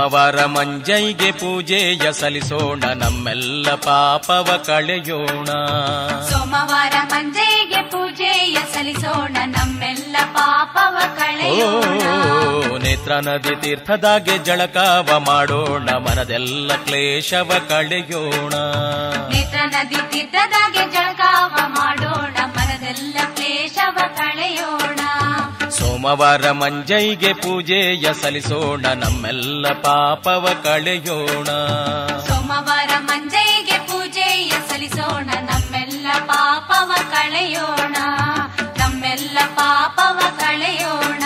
ಸೋಮವಾರ ಮಂಜೈಗೆ ಪೂಜೆಯ ಸಲ್ಲಿಸೋಣ ನಮ್ಮೆಲ್ಲ ಪಾಪವ ಕಳೆಯೋಣ ಸೋಮವಾರ ಮಂಜೆಗೆ ಪೂಜೆಯ ಸಲ್ಲಿಸೋಣ ನಮ್ಮೆಲ್ಲ ಪಾಪವ ಕಳೆಯೋಣ ಓ ನೇತ್ರ ನದಿ ತೀರ್ಥದಾಗೆ ಜಳಕಾವ ಮಾಡೋಣ ಮನದೆಲ್ಲ ಕ್ಲೇಶವ ಕಳೆಯೋಣ ನೇತ್ರ ನದಿ ತೀರ್ಥದಾಗೆ ಜಳಕಾವ ಮಾಡೋಣ ಮನದೆಲ್ಲ ಕ್ಲೇಶವ ಕಳೆಯೋಣ ಸೋಮವಾರ ಮಂಜೈಗೆ ಪೂಜೆಯ ಸಲ್ಲಿಸೋಣ ನಮ್ಮೆಲ್ಲ ಪಾಪವ ಕಳೆಯೋಣ ಸೋಮವಾರ ಮಂಜೆಗೆ ಪೂಜೆಯ ಸಲ್ಲಿಸೋಣ ನಮ್ಮೆಲ್ಲ ಪಾಪವ ಕಳೆಯೋಣ ನಮ್ಮೆಲ್ಲ ಪಾಪವ ಕಳೆಯೋಣ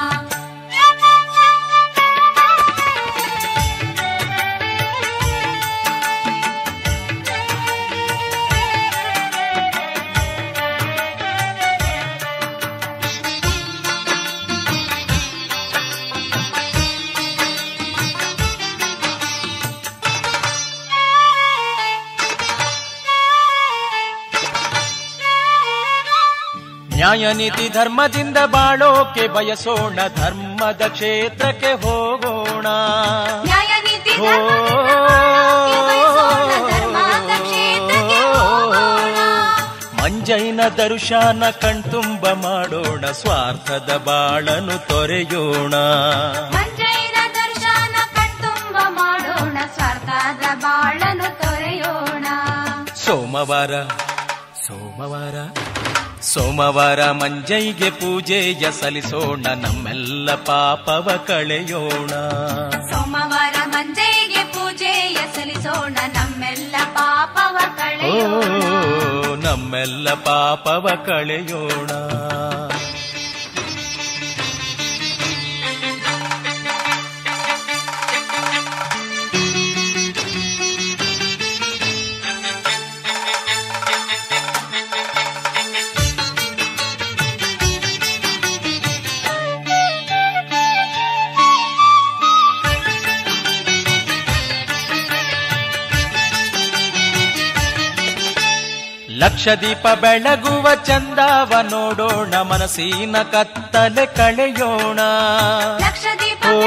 ನ್ಯಾಯ ನೀತಿ ಧರ್ಮದಿಂದ ಬಾಳೋಕೆ ಬಯಸೋಣ ಧರ್ಮದ ಕ್ಷೇತ್ರಕ್ಕೆ ಹೋಗೋಣ ನ್ಯಾಯ ನೀತಿ ಓ, ಬಯಸೋಣ ಧರ್ಮದ ಕ್ಷೇತ್ರಕ್ಕೆ ಹೋಗೋಣ ಮಂಜೈನ ದರ್ಶನ ಕಣ್ತುಂಬ ಮಾಡೋಣ ಸ್ವಾರ್ಥದ ಬಾಳನು ತೊರೆಯೋಣ ಮಂಜೈನ ದರ್ಶನ ಕಣ್ತುಂಬ ಮಾಡೋಣ ಸ್ವಾರ್ಥದ ಬಾಳನು ತೊರೆಯೋಣ ಸೋಮವಾರ ಸೋಮವಾರ ಸೋಮವಾರ ಮಂಜೈಗೆ ಪೂಜೆಯ ಸಲ್ಲಿಸೋಣ ನಮ್ಮೆಲ್ಲ ಪಾಪವ ಕಳೆಯೋಣ ಸೋಮವಾರ ಮಂಜೈಗೆ ಪೂಜೆಯ ಸಲ್ಲಿಸೋಣ ನಮ್ಮೆಲ್ಲ ಪಾಪವ ಓ ಕಳೆಯೋಣ ನಮ್ಮೆಲ್ಲ ಪಾಪವ ಕಳೆಯೋಣ ಲಕ್ಷ ದೀಪ ಬೆಳಗುವ ಚಂದವ ನೋಡೋಣ ಮನಸ್ಸಿನ ಕತ್ತಲೆ ಕಳೆಯೋಣ ಲಕ್ಷ ದೀಪ ಓ,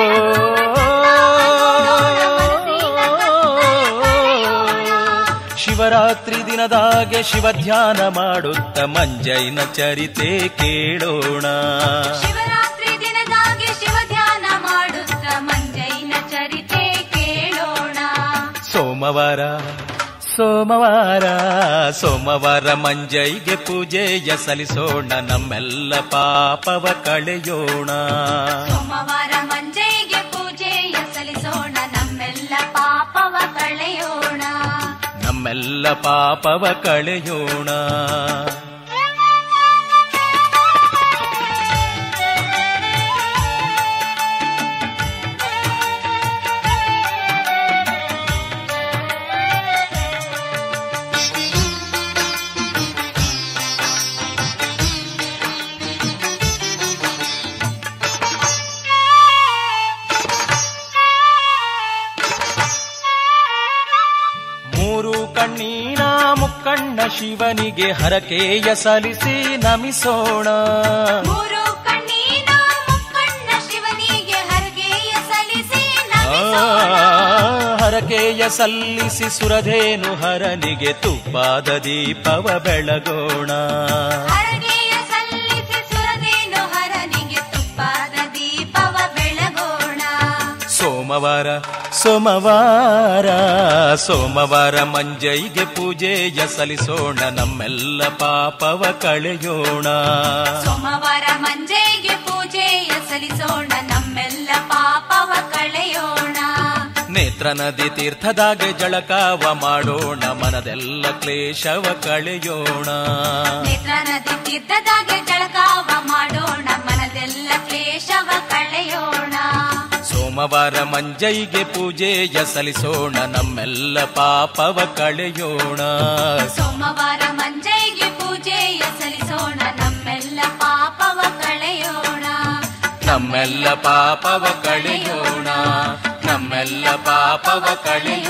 ಶಿವರಾತ್ರಿ ದಿನದಾಗೆ ಶಿವ ಧ್ಯಾನ ಮಾಡುತ್ತ ಮಂಜೈನ ಚರಿತೆ ಕೇಳೋಣ ಶಿವರಾತ್ರಿ ದಿನದಾಗೆ ಶಿವ ಧ್ಯಾನ ಮಾಡುತ್ತ ಮಂಜೈನ ಚರಿತೆ ಕೇಳೋಣ ಸೋಮವಾರ ಸೋಮವಾರ ಸೋಮವಾರ ಮಂಜೈಗೆ ಪೂಜೆಯ ಸಲ್ಲಿಸೋಣ ನಮ್ಮೆಲ್ಲ ಪಾಪವ ಕಳೆಯೋಣ ಸೋಮವಾರ ಮಂಜೈಗೆ ಪೂಜೆಯ ಸಲ್ಲಿಸೋಣ ನಮ್ಮೆಲ್ಲ ಪಾಪವ ಕಳೆಯೋಣ ನಮ್ಮೆಲ್ಲ ಪಾಪವ ಕಳೆಯೋಣ ಮೂರು ಕಣ್ಣೀನ ಮುಕ್ಕಣ್ಣ ಶಿವನಿಗೆ ಹರಕೆಯ ಸಲ್ಲಿಸಿ ನಮಿಸೋಣ ಮೂರು ಕಣ್ಣೀನ ಮುಕ್ಕಣ್ಣ ಶಿವನಿಗೆ ಹರಗೆಯ ಸಲ್ಲಿಸಿ ಆ, ನಮಿಸೋಣ ಹರಕೆಯ ಸಲ್ಲಿಸಿ ಸುರಧೇನು ಹರನಿಗೆ ತುಪ್ಪಾದ ದೀಪವ ಬೆಳಗೋಣ ಹರಗೆಯ ಸಲ್ಲಿಸಿ ಸುರದೇನು ಹರನಿಗೆ ತುಪ್ಪಾದ ದೀಪವ ಬೆಳಗೋಣ ಸೋಮವಾರ ಸೋಮವಾರ ಸೋಮವಾರ ಮಂಜೈಗೆ ಪೂಜೆಯ ಸಲ್ಲಿಸೋಣ ನಮ್ಮೆಲ್ಲ ಪಾಪವ ಕಳೆಯೋಣ ಸೋಮವಾರ ಮಂಜೆಗೆ ಪೂಜೆಯ ಸಲ್ಲಿಸೋಣ ನಮ್ಮೆಲ್ಲ ಪಾಪವ ಕಳೆಯೋಣ ನೇತ್ರ ನದಿ ತೀರ್ಥದಾಗೆ ಜಳಕಾವ ಮಾಡೋಣ ಮನದೆಲ್ಲ ಕ್ಲೇಶವ ಕಳೆಯೋಣ ನೇತ್ರ ನದಿ ತೀರ್ಥದಾಗೆ ಜಳಕಾವ ಮಾಡೋಣ ಮನದೆಲ್ಲ ಕ್ಲೇಶವ ಕಳೆಯೋಣ ಸೋಮವಾರ ಮಂಜೈಗೆ ಪೂಜೆಯ ಸಲ್ಲಿಸೋಣ ನಮ್ಮೆಲ್ಲ ಪಾಪವ ಕಳೆಯೋಣ ಸೋಮವಾರ ಮಂಜೈಗೆ ಪೂಜೆಯ ಸಲ್ಲಿಸೋಣ ನಮ್ಮೆಲ್ಲ ಪಾಪವ ಕಳೆಯೋಣ ನಮ್ಮೆಲ್ಲ ಪಾಪವ ಕಳೆಯೋಣ ನಮ್ಮೆಲ್ಲ ಪಾಪವ ಕಳೆಯೋಣ